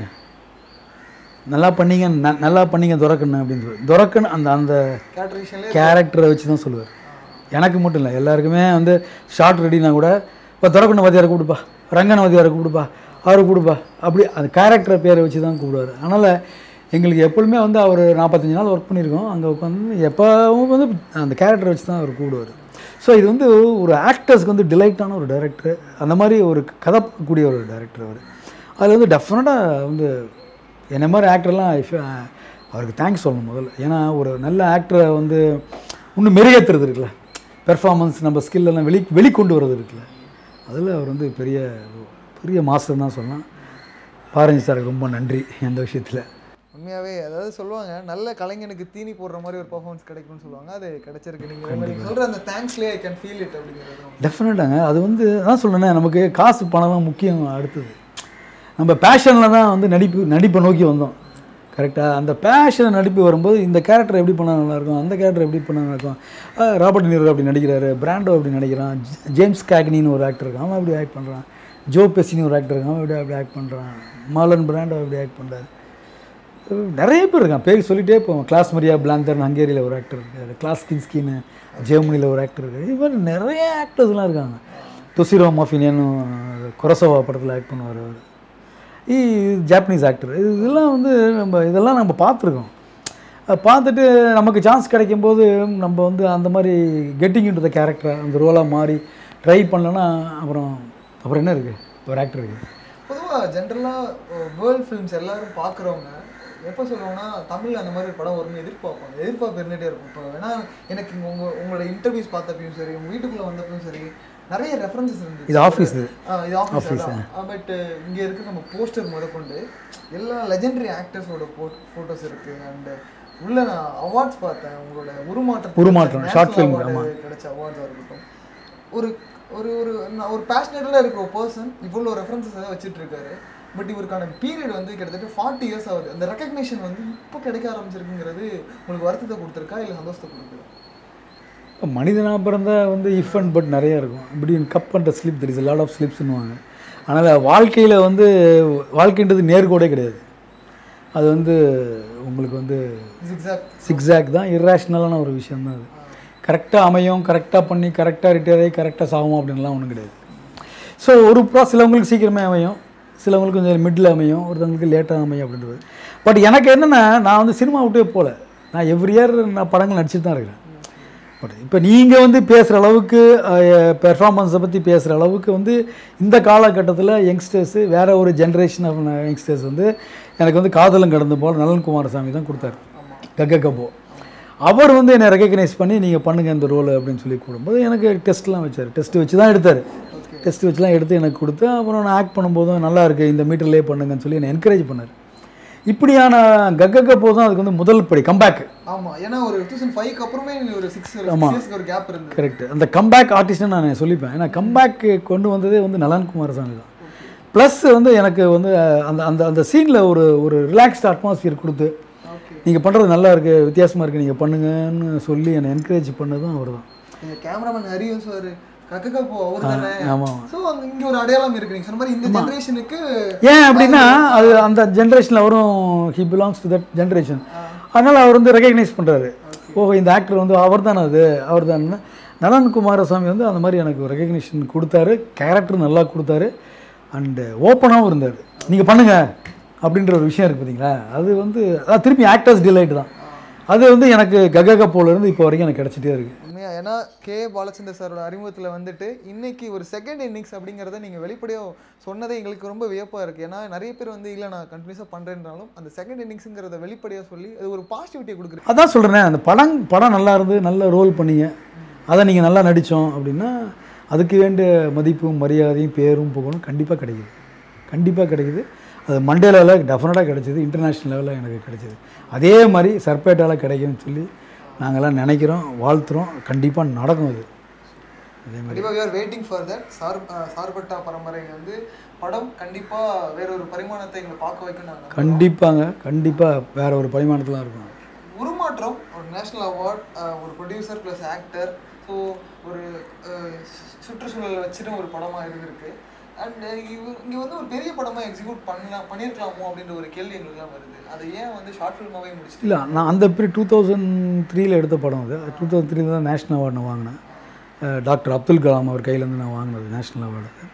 நல்லா பண்ணீங்க ந- நல்லா பண்ணீங்க துறக்கண்ணு அப்படின்னு சொல்லுவார் துறக்கண்ணு அந்த அந்த கேட்டரிஷன்லேயே கேரக்டரை வச்சு தான் சொல்லுவார் எனக்கு மட்டும் இல்லை எல்லாருக்குமே வந்து ஷார்ட் ரெடினா கூட இப்போ துறக்கண்ண வாத்தியாரை கூப்பிடுப்பா ரங்கன வாத்தியாரை கூப்பிடுப்பா அவரை கூப்பிடுப்பா அப்படி அந்த கேரக்டரை பேரை வச்சு தான் கூப்பிடுவார் அதனால் எங்களுக்கு எப்பொழுதுமே வந்து அவர் நாற்பத்தஞ்சு நாள் ஒர்க் பண்ணியிருக்கோம் அங்கே உட்காந்து எப்போவும் வந்து அந்த கேரக்டரை வச்சு தான் அவர் கூப்பிடுவார் ஸோ இது வந்து ஒரு ஆக்டர்ஸ்க்கு வந்து டிலைட்டான ஒரு டைரக்டர் அந்த மாதிரி ஒரு கதை பார்க்கக்கூடிய ஒரு டைரக்டர் அவர் அதில் வந்து டெஃபினட்டாக வந்து என்ன மாதிரி ஆக்டர்லாம் அவருக்கு தேங்க்ஸ் சொல்லணும் முதல்ல ஏன்னா ஒரு நல்ல ஆக்டரை வந்து இன்னும் மெருகேற்றுறது இருக்குல்ல பெர்ஃபார்மன்ஸ் நம்ம skill எல்லாம் வெளி வெளிக்கொண்டு வர்றது இருக்குல்ல அதில் அவர் வந்து பெரிய பெரிய மாஸ்டர் தான் சொல்லலாம் பாரஞ்சி சாருக்கு ரொம்ப நன்றி அந்த விஷயத்தில் உண்மையாவே அதாவது சொல்லுவாங்க நல்ல கலைஞனுக்கு தீனி போடுற மாதிரி ஒரு பெர்ஃபார்மன்ஸ் கிடைக்கும்னு சொல்லுவாங்க அது கிடைச்சிருக்கு நீங்க உங்க- நீங்க சொல்ற அந்த தேங்க்ஸ்லேயே ஐ கேன் ஃபீல் இட் அப்படிங்கிறது டெஃபினட்டாங்க அது வந்து அதான் சொல்லுனே நமக்கு காசு பணம் முக்கியம் அடுத்தது நம்ம பேஷனில் தான் வந்து நடிப்பு நடிப்பை நோக்கி வந்தோம் கரெக்டாக அந்த பேஷன் நடிப்பு வரும்போது இந்த கேரக்டர் எப்படி பண்ணால் நல்லாயிருக்கும் அந்த கேரக்டர் எப்படி பண்ணால் நல்லாயிருக்கும் ஆஹ் ராபர்ட் நீரோ அப்படி நடிக்கிறாரு பிராண்டோ அப்படி நடிக்கிறான் ஜே- ஜேம்ஸ் கேக்னின்னு ஒரு ஆக்டர் இருக்கான் அவன் அப்படி ஆக்ட் பண்ணுறான் ஜோ பெஸ்ஸின்னு ஒரு ஆக்டர் இருக்கான் அவன் எப்படி அப்படி ஆக்ட் பண்ணுறான் மாலன் பிராண்டோ அப்படி ஆக்ட் பண்ணுறாரு நிறைய பேர் இருக்கான் பேர் சொல்லிட்டே போவோம் கிளாஸ் மரியா பிளாந்தர்னு ஹங்கேரியில் ஒரு ஆக்டர் இருக்காரு கிளாஸ் கின்ஸ்கின்னு ஜெர்மனியில் ஒரு ஆக்டர் இருக்காரு இது மாதிரி நிறைய ஆக்டர்ஸ்லாம் இருக்காங்க தொசிரோ மாஃபினியன்னு கொரசோவா படத்தில் ஆக்ட் பண்ணுவார் அவர் ஈ ஜாப்பனீஸ் ஆக்டர் இதெல்லாம் வந்து நம்ம இதெல்லாம் நம்ம பார்த்துருக்கோம் அஹ் பார்த்துட்டு நமக்கு சான்ஸ் கிடைக்கும்போது நம்ம வந்து அந்த மாதிரி கெட்டிங் இன்டு த கேரக்டர் அந்த ரோலாக மாறி ட்ரை பண்ணலன்னா அப்புறம் அப்புறம் என்ன இருக்குது ஒரு ஆக்டர் இருக்குது பொதுவாக ஜென்ரலாக வேர்ல்ட் ஃபிலிம்ஸ் எல்லாரும் பார்க்குறவங்க எப்போ சொல்லுவாங்கன்னா தமிழ்ல அந்த மாதிரி ஒரு படம் வரும்னு எதிர்பார்ப்பாங்க எதிர்பார்ப்பு இருந்துகிட்டே இருக்கும் இப்போ வேணா எனக்கு உங்கள் உங்களோட இன்டர்வியூஸ் பார்த்தப்பையும் சரி உங்கள் வீட்டுக்குள்ளே வந்தப்பையும் சரி நிறைய ரெஃபரன்சஸ் இருந்துச்சு இது ஆஃபீஸ் இது ஆ, இது ஆஃபீஸ் பட் இங்க இருக்க நம்ம போஸ்டர் முதற்கொண்டு எல்லா லெஜெண்டரி ஆக்டர்ஸோட ஃபோட்டோஸ் இருக்கு அண்ட் உள்ள நான் அவார்ட்ஸ் பார்த்தேன் உங்களோட உருமாற்றம் உருமாற்றம், short film, ஆமா. கிடைச்ச அவார்ட்ஸாக இருக்கட்டும் ஒரு ஒரு ஒரு நான் ஒரு பேஷனேட்டாக இருக்கிற ஒரு பர்சன் இவ்வளோ ரெஃபரன்சஸ் எல்லாம் வச்சுட்டு இருக்காரு பட் இவருக்கான பீரியட் வந்து கிட்டத்தட்ட ஃபார்ட்டி இயர்ஸ் ஆகுது அந்த ரெக்கக்னேஷன் வந்து இப்போ கிடைக்க ஆரம்பிச்சிருக்குங்கிறது உங்களுக்கு வருத்தத்தை கொடுத்துருக்கா இல்லை சந்தோஷத்தை கொடுக்குதா மனிதனாக பிறந்தா வந்து இஃப் அண்ட் பட் நிறைய இருக்கும் இப்படி cup and slip there is lot of ஸ்லிப்ஸ்னுவாங்க அதனால் வாழ்க்கையில் வந்து வாழ்க்கைன்றது நேர்கோடே கிடையாது அது வந்து உங்களுக்கு வந்து ஜிக்ஸாக் சிக்ஸாக் தான் இர்ரேஷ்னலான ஒரு விஷயம் தான் அது கரெக்டாக அமையும் கரெக்டாக பண்ணி கரெக்டாக ரிட்டையர் ஆகி கரெக்டாக சாகும் அப்படின்லாம் ஒன்றும் கிடையாது ஸோ ஒரு ப்ரா சிலவங்களுக்கு சீக்கிரமே அமையும் சிலவங்களுக்கு கொஞ்சம் மிடில் அமையும் ஒருத்தவங்களுக்கு லேட்டாக அமையும் அப்படின்றது பட் எனக்கு என்னென்னா நான் வந்து சினிமா விட்டே போகல நான் எவ்ரி இயர் நான் படங்கள் நடிச்சுட்டு தான் இருக்கிறேன் பட் இப்போ நீங்கள் வந்து பேசுகிற அளவுக்கு பெர்ஃபார்மன்ஸை பற்றி பேசுகிற அளவுக்கு வந்து இந்த காலகட்டத்தில் யங்ஸ்டர்ஸு வேற ஒரு ஜென்ரேஷன் ஆஃப் யங்ஸ்டர்ஸ் வந்து எனக்கு வந்து காதலும் கடந்து போல் நலன் குமாரசாமி தான் கொடுத்தாரு கக்க கப்போ அவர் வந்து என்னை ரெக்கக்னைஸ் பண்ணி நீங்கள் பண்ணுங்க இந்த ரோல் அப்படின்னு சொல்லி கூடும்போது எனக்கு டெஸ்ட்லாம் வச்சார் டெஸ்ட் வச்சு தான் எடுத்தார் டெஸ்ட் வச்சுலாம் எடுத்து எனக்கு கொடுத்து அப்புறம் நான் ஆக்ட் பண்ணும்போதும் நல்லா இருக்கு இந்த மீட்டர்லேயே பண்ணுங்கன்னு சொல்லி என்னை என்கரேஜ் பண்ணார் இப்படியான கக்க கப்போ தான் அதுக்கு வந்து முதல் படி கம்பேக் ஆமா ஏன்னா ஒரு டூ தௌசண்ட் ஃபைவ்க்கு அப்புறமே நீங்க ஒரு சிக்ஸ் இயர்ஸ்க்கு ஒரு கேப் இருந்தது கரெக்ட் அந்த கம்பேக் ஆர்டிஸ்ட்னு நான் சொல்லிப்பேன் ஏன்னா கம்பேக் கொண்டு வந்ததே வந்து நலன் குமாரசாமி தான் ப்ளஸ் வந்து எனக்கு வந்து அஹ், அந்த அந்த அந்த சீனில் ஒரு ஒரு ரிலாக்ஸ்ட் அட்மாஸ்பியர் கொடுத்து ஓகே நீங்கள் பண்ணுறது நல்லா இருக்குது வித்தியாசமாக இருக்குது நீங்கள் பண்ணுங்கன்னு சொல்லி என்னை என்கரேஜ் பண்ணதும் அவர் தான் எங்க கேமராமேன் ஹரியும் சார் கக்கக்கா போ அவர் தானே ஆமாம் ஸோ இங்க ஒரு அடையாளம் இருக்கு நீங்க சொன்ன மாதிரி இந்த ஜெனரேஷனுக்கு ஏன் அப்படின்னா அது அந்த ஜென்ரேஷனில் அவரும் he belongs to that generation அதனால் அவர் வந்து ரெகக்னைஸ் பண்ணுறாரு ஓஹோ இந்த ஆக்டர் வந்து அவர் தானே அது அவர் தானே நலன் குமாரசாமி வந்து அந்த மாதிரி எனக்கு ரெகக்னிஷன் கொடுத்தாரு கேரக்டர் நல்லா கொடுத்தாரு அண்டு ஓப்பனாகவும் இருந்தார் நீங்கள் பண்ணுங்க அப்படின்ற ஒரு விஷயம் இருக்குது பார்த்தீங்களா அது வந்து அதான் திருப்பி ஆக்டர்ஸ் டிலைட் தான் அது வந்து எனக்கு ககக இருந்து இப்போ வரைக்கும் எனக்கு கிடச்சிட்டே இருக்குது உண்மையா ஏன்னா கே பாலச்சந்தர் சாரோட அறிமுகத்துல வந்துட்டு இன்னைக்கு ஒரு செகண்ட் இன்னிங்ஸ் அப்படிங்கிறத நீங்க வெளிப்படையா சொன்னதே எங்களுக்கு ரொம்ப வியப்பா இருக்கு ஏன்னா நிறைய பேர் வந்து இல்ல நான் கண்டினியூஸாக பண்றேன்னாலும் அந்த செகண்ட் இன்னிங்ஸுங்கிறத வெளிப்படையா சொல்லி அது ஒரு பாசிட்டிவிட்டியை கொடுக்குறேன் அதான் சொல்கிறேனே அந்த படம் படம் நல்லா இருந்து நல்ல ரோல் பண்ணீங்க அதை நீங்கள் நல்லா நடித்தோம் அப்படின்னா அதுக்கு வேண்டிய மதிப்பும் மரியாதையும் பேரும் புகழும் கண்டிப்பாக கிடைக்குது கண்டிப்பாக கிடைக்குது அது மண்டேலாவில் டெஃபினட்டாக கிடைச்சிது இன்டர்நேஷ்னல் லெவலில் எனக்கு கிடைச்சிது அதே மாதிரி சர்பேட்டாவில் கிடைக்கும்னு சொல்லி நாங்கள்லாம் நினைக்கிறோம் வாழ்த்துறோம் கண்டிப்பாக நடக்கும் அது அதே மாதிரி கண்டிப்பா we are waiting for that sir அஹ் சார்பட்டா பரம்பரை வந்து படம் கண்டிப்பா வேற ஒரு பரிமாணத்தை எங்களை பார்க்க வைக்கும் நாங்க நம்புறோம். கண்டிப்பாங்க கண்டிப்பாக வேற ஒரு பரிமாணத்தில் இருக்கும் உருமாற்றம் ஒரு நேஷனல் அவார்ட் ஒரு ப்ரொடியூசர் ப்ளஸ் ஆக்டர் ஸோ ஒரு அஹ், சு- சுற்றுச்சூழலை வச்சுட்டு ஒரு படமாக இருந்திருக்கு அண்ட் இவர் இங்கே வந்து ஒரு பெரிய படமாக எக்ஸிக்யூட் பண்ணலாம் பண்ணியிருக்கலாமோ அப்படின்ற ஒரு கேள்வி எங்களுக்குலாம் வருது அதை ஏன் வந்து ஷார்ட் ஃபில்மாகவே முடிச்சுட்டு இல்லை நான் அந்த பீரியட் டூ தௌசண்ட் த்ரீல எடுத்த படம் அது டூ தௌசண்ட் த்ரீல தான் நேஷ்னல் அவார்டு நான் வாங்கினேன் அஹ் டாக்டர் அப்துல் கலாம் அவர் கையிலேருந்து நான் வாங்கினது நேஷ்னல் அவார்டு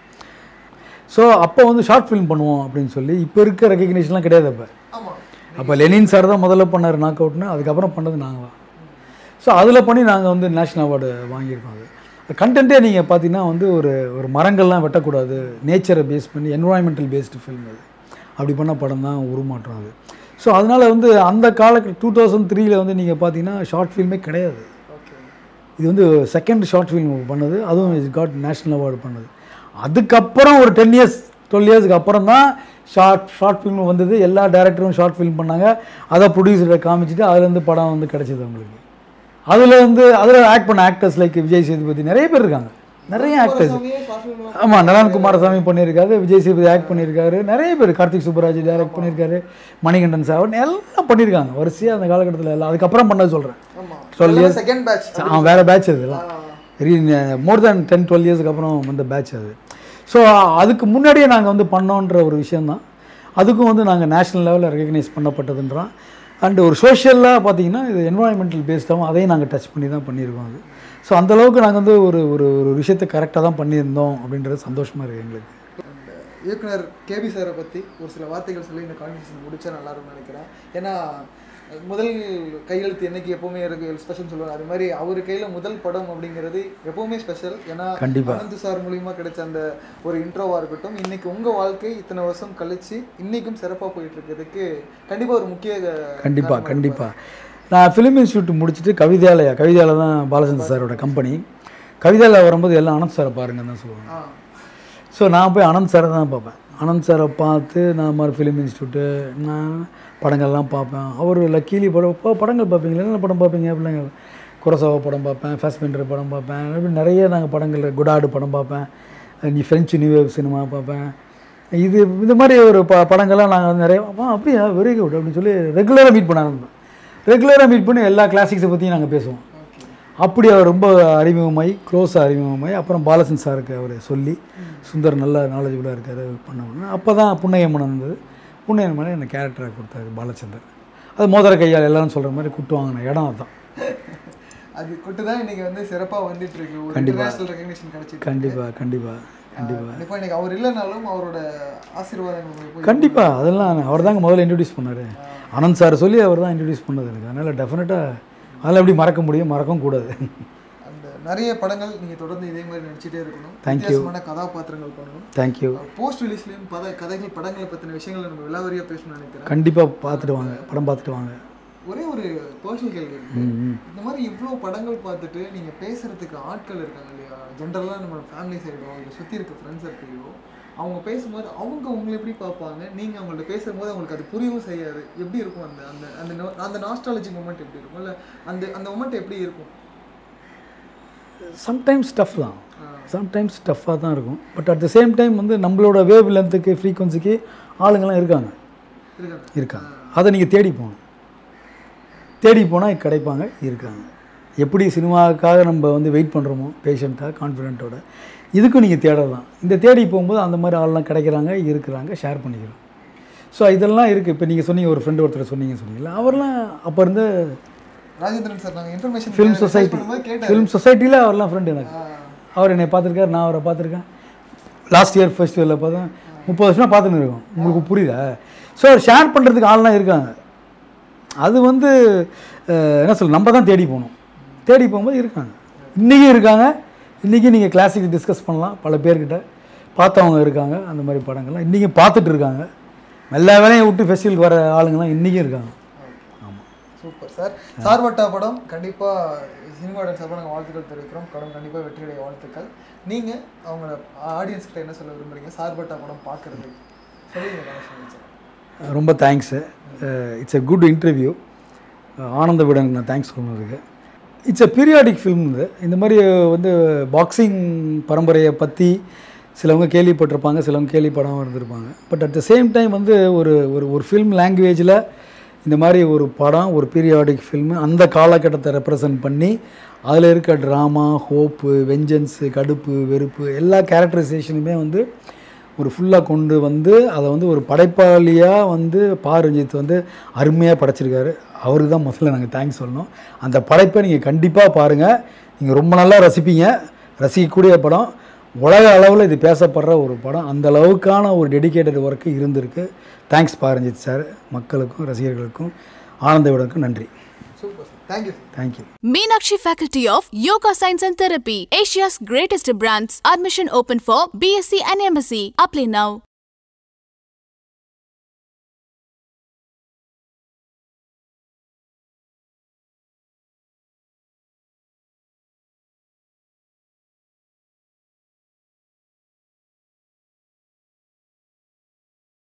ஸோ அப்போ வந்து ஷார்ட் ஃபிலிம் பண்ணுவோம் அப்படின்னு சொல்லி இப்போ இருக்க ரெக்கக்னிஷன்லாம் கிடையாது அப்போ ஆமாம் அப்போ லெனின் சார் தான் முதல்ல பண்ணார் நாக் அவுட்னு அதுக்கப்புறம் பண்ணது நாங்கள் தான் ஸோ அதில் பண்ணி நாங்கள் வந்து நேஷ்னல் அவார்டு வாங்கியிருக்கோம் அது கண்டென்ட்டே நீங்கள் பார்த்தீங்கன்னா வந்து ஒரு ஒரு மரங்கள்லாம் வெட்டக்கூடாது நேச்சரை பேஸ் பண்ணி என்வரான்மெண்டல் பேஸ்டு ஃபில்ம் அது அப்படி பண்ண படம் தான் உருமாற்றம் அது ஸோ அதனால் வந்து அந்த கால டூ தௌசண்ட் த்ரீல வந்து நீங்கள் பார்த்தீங்கன்னா ஷார்ட் ஃபில்மே கிடையாது ஓகே இது வந்து செகண்ட் ஷார்ட் ஃபில்ம் பண்ணது அதுவும் இஸ் காட் நேஷ்னல் அவார்டு பண்ணது அதுக்கப்புறம் ஒரு டென் இயர்ஸ் டுவெல் இயர்ஸ்க்கு அப்புறம் தான் ஷார்ட் ஷார்ட் ஃபில்ம் வந்தது எல்லா டேரக்டரும் ஷார்ட் ஃபில்ம் பண்ணாங்க அதை ப்ரொடியூசரை காமிச்சிட்டு அதுலேருந்து படம் வந்து கிடச்சிது அவங்களுக்கு அதில் வந்து அதில் ஆக்ட் பண்ண ஆக்டர்ஸ் லைக் விஜய் சேதுபதி நிறைய பேர் இருக்காங்க நிறைய ஆக்டர்ஸ் ஷார்ட் ஃபில்ம் ஆமாம் நலன் குமாரசாமி பண்ணியிருக்காரு விஜய் சேதுபதி ஆக்ட் பண்ணியிருக்காரு நிறைய பேர் கார்த்திக் சுப்பராஜ் டைரக்ட் பண்ணியிருக்காரு மணிகண்டன் சாவன் எல்லாம் பண்ணியிருக்காங்க வரிசையாக அந்த காலகட்டத்தில் எல்லாம் அதுக்கப்புறம் பண்ணது சொல்கிறேன் ஆமாம் Twelve years. செகண்ட் பேட்ச் அவன் வேறு பேட்ச் அது இதெல்லாம் very more than ten twelve இயர்ஸ்க்கு அப்புறம் வந்த பேட்ச் அது ஸோ அதுக்கு முன்னாடியே நாங்கள் வந்து பண்ணோன்ற ஒரு விஷயந்தான் அதுக்கும் வந்து நாங்கள் நேஷனல் லெவலில் ரெகக்னைஸ் பண்ணப்பட்டதுன்றோம் அண்ட் ஒரு சோஷியலாக பார்த்தீங்கன்னா இது என்வாயன்மெண்டல் பேஸ்டாகவும் அதையும் நாங்கள் டச் பண்ணி தான் பண்ணியிருக்கோம் அது ஸோ அந்தளவுக்கு நாங்கள் வந்து ஒரு ஒரு ஒரு விஷயத்தை கரெக்டாக தான் பண்ணியிருந்தோம் அப்படின்றது சந்தோஷமாக இருக்குது எங்களுக்கு இயக்குனர் கேபி சாரை பற்றி ஒரு சில வார்த்தைகள் சொல்லி இந்த கான்வர்சேஷன் முடிச்சா நல்லா இருக்கும்னு நினைக்கிறேன் ஏன்னா முதல் கையெழுத்து என்னைக்கு எப்பவுமே இருக்கு ஸ்பெஷல் சொல்லுவாங்க அது மாதிரி அவர் கையில் முதல் படம் அப்படிங்கிறது எப்பவுமே ஸ்பெஷல் ஏன்னா கண்டிப்பா. அனந்த் சார் மூலியமா கிடைச்ச அந்த ஒரு இன்ட்ரோவாக இருக்கட்டும் இன்னைக்கு உங்கள் வாழ்க்கை இத்தனை வருஷம் கழிச்சு இன்னைக்கும் சிறப்பாக போயிட்டு இருக்கிறதுக்கு கண்டிப்பாக ஒரு முக்கிய கண்டிப்பாக காரணமா கண்டிப்பாக நான் ஃபிலிம் இன்ஸ்டியூட் முடிச்சுட்டு கவிதாலயா கவிதாலயா தான் பாலச்சந்திர சாரோட கம்பெனி கவிதையில் வரும்போது எல்லாம் அனந்த் சாரை பாருங்கன்னு தான் சொல்லுவாங்க ஆ ஸோ நான் போய் அனந்த் சாரை தான் பார்ப்பேன் அனந்த் சாரை பார்த்து நான் மாதிரி ஃபிலிம் இன்ஸ்டியூட்டு நான் படங்கள்லாம் பார்ப்பேன் அவர் லக்கீலி படம் இப்போ படங்கள் பார்ப்பீங்களா என்ன படம் பார்ப்பீங்க அப்படிங்க குரசவா படம் பார்ப்பேன் ஃபேஸ்பெண்டர் படம் பார்ப்பேன் இப்படி நிறைய நாங்கள் படங்கள் குடாடு படம் பார்ப்பேன் நீ ஃப்ரெஞ்சு நியூ வேவ் சினிமா பார்ப்பேன் இது இந்த மாதிரி ஒரு ப படங்கள்லாம் நாங்கள் வந்து நிறைய ஆ அப்படியா வெரி குட் அப்படின்னு சொல்லி ரெகுலராக மீட் பண்ண ஆரம்பிப்போம் ரெகுலராக மீட் பண்ணி எல்லா கிளாசிக்ஸை பற்றியும் நாங்கள் பேசுவோம் ஓகே அப்படி அவர் ரொம்ப அறிமுகமாகி க்ளோஸாக அறிமுகமாகி அப்புறம் பாலசன் சாருக்கு அவர் சொல்லி சுந்தர் நல்ல நாலேஜபுளாக இருக்காரு பண்ண அப்போ தான் புண்ணையம்மன் வந்தது புண்ணையம்மன் எனக்கு கேரக்டரை கொடுத்தாரு பாலச்சந்தர் அது மோதிர கையால் எல்லாரும் சொல்கிற மாதிரி குட்டு வாங்கின இடம் அதுதான் அது கொட்டு தான் இன்னைக்கு வந்து சிறப்பா வந்துட்டு இருக்கு ஒரு கண்டிப்பா. இன்டர்நேஷனல் ரெகக்னிஷன் கிடைச்சிட்டு கண்டிப்பாக கண்டிப்பாக கண்டிப்பாக கண்டிப்பா இன்னைக்கு அவர் இல்லைனாலும் அவரோட ஆசீர்வாதம் உங்களுக்கு போய் கண்டிப்பாக அதெல்லாம் அவர் தாங்க முதல்ல இன்ட்ரடியூஸ் பண்ணார் ஆனந்த் சார் சொல்லி அவர் தான் இன்ட்ரடியூஸ் பண்ணது எனக்கு அதனால் டெஃபினட்டாக அதெல்லாம் எப்படி மறக்க முடியும் மறக்கவும் கூடாது அந்த நிறைய படங்கள் நீங்க தொடர்ந்து இதே மாதிரி நடிச்சிட்டே இருக்கணும் Thank you. வித்தியாசமான கதாபாத்திரங்கள் பண்ணணும் தேங்க்யூ போஸ்ட் ரிலீஸ்லயும் பத கதைகள் படங்களை பத்தின விஷயங்களை நம்ம விலாவரியா பேசணும்னு நினைக்கிறேன் கண்டிப்பாக பார்த்துட்டு வாங்க படம் பார்த்துட்டு வாங்க ஒரே ஒரு பர்சனல் கேள்வி இருக்கு ம் ம் இந்த மாதிரி இவ்வளோ படங்கள் பார்த்துட்டு நீங்க பேசுறதுக்கு ஆட்கள் இருக்காங்க இல்லையா ஜென்ரலாக நம்ம ஃபேமிலி சைடோ இல்லை சுற்றி இருக்க ஃப்ரெண்ட்ஸ் சர்க்கிளையோ அவங்க பேசும்போது அவங்க உங்களை எப்படி பார்ப்பாங்க நீங்க அவங்கள்ட்ட பேசும்போது அவங்களுக்கு அது புரியவும் செய்யாது எப்படி இருக்கும் அந்த அந்த அந்த நோ- அந்த நாஸ்டாலஜி மூமெண்ட் எப்படி இருக்கும் இல்லை அந்த அந்த மூமெண்ட் எப்படி இருக்கும் சம்டைம்ஸ் டஃப் தான் சம்டைம்ஸ் டஃப்பாக தான் இருக்கும் but at the same time வந்து நம்மளோட வேவ் லென்த்துக்கு ஃப்ரீக்வன்சிக்கு ஆளுங்கெல்லாம் இருக்காங்க இருக்காங்க இருக்காங்க அதை நீங்கள் தேடி போகணும் தேடி போனால் கிடைப்பாங்க இருக்காங்க எப்படி சினிமாவுக்காக நம்ம வந்து வெயிட் பண்ணுறோமோ பேஷண்ட்டாக கான்ஃபிடென்ட்டோட இதுக்கும் நீங்கள் தேடலாம் இந்த தேடி போகும்போது அந்த மாதிரி ஆள்லாம் கிடைக்கிறாங்க இருக்கிறாங்க ஷேர் பண்ணிக்கிறோம் ஸோ இதெல்லாம் இருக்குது இப்போ நீங்கள் சொன்னீங்க ஒரு ஃப்ரெண்டு ஒருத்தர் சொன்னீங்க சொன்னீங்களா அவர்லாம் அப்போ இருந்து ராஜேந்திரன் சார் நாங்கள் இன்ஃபர்மேஷன் ஃபிலிம் சொசைட்டி பண்ணும்போது கேட்டேன் ஃபிலிம் சொசைட்டியில் அவர்லாம் ஃப்ரெண்டு எனக்கு அவர் என்னை பார்த்துருக்காரு நான் அவரை பார்த்துருக்கேன் லாஸ்ட் இயர் ஃபெஸ்டிவலில் பார்த்தேன் முப்பது வருஷமாக பார்த்துன்னு இருக்கோம் உங்களுக்கு புரியுதா ஸோ ஷேர் பண்ணுறதுக்கு ஆள்லாம் இருக்காங்க அது வந்து அஹ், என்ன சொல்ல நம்ம தான் தேடி போகணும் தேடி போகும்போது இருக்காங்க இன்றைக்கும் இருக்காங்க இன்றைக்கி நீங்கள் கிளாசிக் டிஸ்கஸ் பண்ணலாம் பல பேர்கிட்ட பார்த்தவங்க இருக்காங்க அந்த மாதிரி படங்கள்லாம் இன்றைக்கும் பார்த்துட்டு இருக்காங்க எல்லா வேலையும் விட்டு ஃபெஸ்டிவலுக்கு வர ஆளுங்கெல்லாம் இன்றைக்கும் இருக்காங்க ஆமாம் சூப்பர் சார் சார்பட்டா படம் கண்டிப்பா சினிமாவோட சார்பாக நாங்கள் வாழ்த்துக்கள் தெரிவிக்கிறோம் படம் கண்டிப்பா வெற்றியுடைய வாழ்த்துக்கள் நீங்க அவங்கள ஆடியன்ஸ் கிட்ட என்ன சொல்ல விரும்புறீங்க சார்பட்டா படம் பார்க்கறது சொல்லுங்க கணேசன் சார் ரொம்ப thanks it's a good interview ஆனந்த விடனுக்கு நான் தேங்க்ஸ் சொன்னதுக்கு இட்ஸ் எ பீரியாடிக் ஃபிலிம் இது இந்த மாதிரி வந்து பாக்ஸிங் பரம்பரையை பற்றி சிலவங்க கேள்விப்பட்டிருப்பாங்க சிலவங்க கேள்விப்படாமல் இருந்திருப்பாங்க but at the same time வந்து ஒரு ஒரு ஒரு ஃபில்ம் லாங்குவேஜில் இந்த மாதிரி ஒரு படம் ஒரு பீரியாடிக் ஃபில்மு அந்த காலகட்டத்தை ரெப்ரசன்ட் பண்ணி அதில் இருக்க ட்ராமா ஹோப்பு வெஞ்சன்ஸு கடுப்பு வெறுப்பு எல்லா கேரக்டரைசேஷனுமே வந்து ஒரு ஃபுல்லாக கொண்டு வந்து அதை வந்து ஒரு படைப்பாளியாக வந்து பா ரஞ்சித் வந்து அருமையாக படைச்சிருக்காரு அவருக்கு தான் முதல்ல நாங்கள் தேங்க்ஸ் சொல்லணும் அந்த படைப்பை நீங்கள் கண்டிப்பாக பாருங்கள் நீங்கள் ரொம்ப நல்லா ரசிப்பீங்க ரசிக்கக்கூடிய படம் உலக அளவில் இது பேசப்படுற ஒரு படம் அந்த அளவுக்கான ஒரு டெடிகேட்டட் ஒர்க்கு இருந்திருக்கு தேங்க்ஸ் பா ரஞ்சித் சார் மக்களுக்கும் ரசிகர்களுக்கும் ஆனந்த விடனுக்கும் நன்றி super sir thank you sir thank you Meenakshi Faculty of Yoga Science and Therapy, Asia's greatest brands. Admission open for BSc and MSc. Apply now.